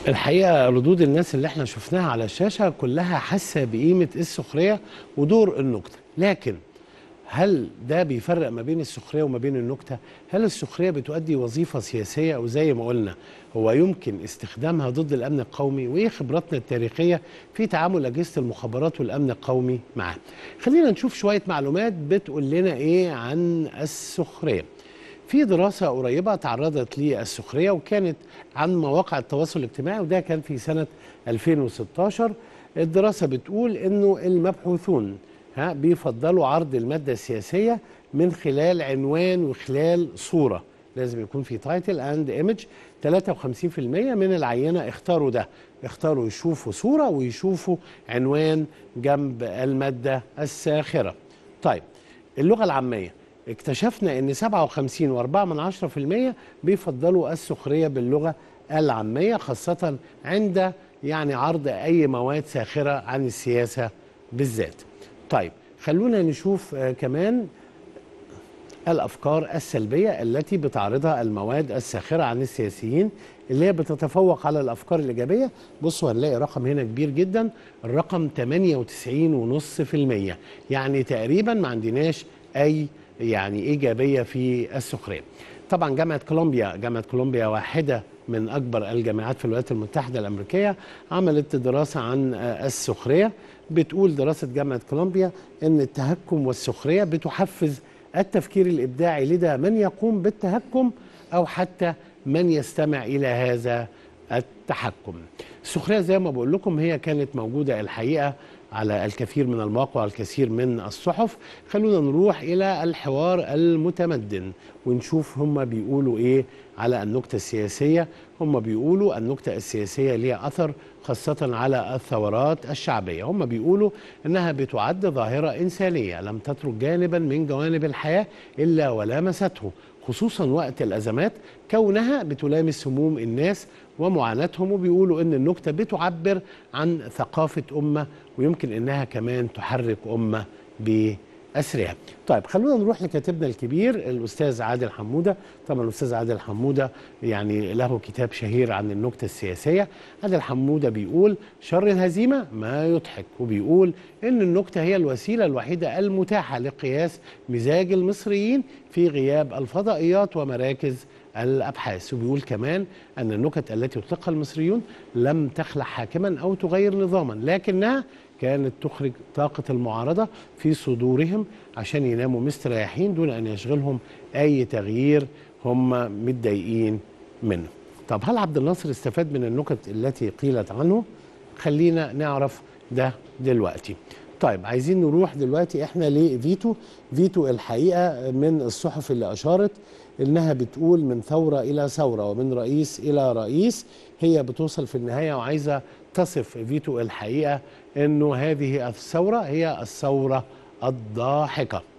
الحقيقه ردود الناس اللي احنا شفناها على الشاشه كلها حاسه بقيمه السخريه ودور النكته لكن هل ده بيفرق ما بين السخريه وما بين النكته هل السخريه بتؤدي وظيفه سياسيه او زي ما قلنا هو يمكن استخدامها ضد الامن القومي وايه خبراتنا التاريخيه في تعامل اجهزه المخابرات والامن القومي معاه خلينا نشوف شويه معلومات بتقول لنا ايه عن السخريه في دراسة قريبة تعرضت للسخرية وكانت عن مواقع التواصل الاجتماعي وده كان في سنة 2016 الدراسة بتقول انه المبحوثون ها بيفضلوا عرض المادة السياسية من خلال عنوان وخلال صورة لازم يكون في تايتل اند ايمج 53% من العينة اختاروا ده اختاروا يشوفوا صورة ويشوفوا عنوان جنب المادة الساخرة طيب اللغة العامية اكتشفنا ان 57.4% بيفضلوا السخريه باللغه العاميه خاصه عند يعني عرض اي مواد ساخره عن السياسه بالذات. طيب خلونا نشوف آه كمان الافكار السلبيه التي بتعرضها المواد الساخره عن السياسيين اللي هي بتتفوق على الافكار الايجابيه بصوا هنلاقي رقم هنا كبير جدا الرقم 98.5% يعني تقريبا ما عندناش اي يعني ايجابيه في السخريه. طبعا جامعه كولومبيا جامعه كولومبيا واحده من اكبر الجامعات في الولايات المتحده الامريكيه عملت دراسه عن السخريه بتقول دراسه جامعه كولومبيا ان التهكم والسخريه بتحفز التفكير الابداعي لدى من يقوم بالتهكم او حتى من يستمع الى هذا التحكم. السخريه زي ما بقول لكم هي كانت موجوده الحقيقه على الكثير من المواقع والكثير من الصحف خلونا نروح إلى الحوار المتمدن ونشوف هم بيقولوا إيه على النكتة السياسية هم بيقولوا النكتة السياسية ليها أثر خاصة على الثورات الشعبية هم بيقولوا أنها بتعد ظاهرة إنسانية لم تترك جانبا من جوانب الحياة إلا ولامسته خصوصا وقت الأزمات كونها بتلامس هموم الناس ومعاناتهم وبيقولوا ان النكته بتعبر عن ثقافه امه ويمكن انها كمان تحرك امه باسرها. طيب خلونا نروح لكاتبنا الكبير الاستاذ عادل حموده، طبعا الاستاذ عادل حموده يعني له كتاب شهير عن النكته السياسيه، عادل حموده بيقول شر الهزيمه ما يضحك وبيقول ان النكته هي الوسيله الوحيده المتاحه لقياس مزاج المصريين في غياب الفضائيات ومراكز الابحاث وبيقول كمان ان النكت التي يطلقها المصريون لم تخلع حاكما او تغير نظاما لكنها كانت تخرج طاقه المعارضه في صدورهم عشان يناموا مستريحين دون ان يشغلهم اي تغيير هم متضايقين منه. طب هل عبد الناصر استفاد من النكت التي قيلت عنه؟ خلينا نعرف ده دلوقتي. طيب عايزين نروح دلوقتي احنا لفيتو فيتو الحقيقه من الصحف اللي اشارت انها بتقول من ثوره الى ثوره ومن رئيس الى رئيس هي بتوصل في النهايه وعايزه تصف فيتو الحقيقه انه هذه الثوره هي الثوره الضاحكه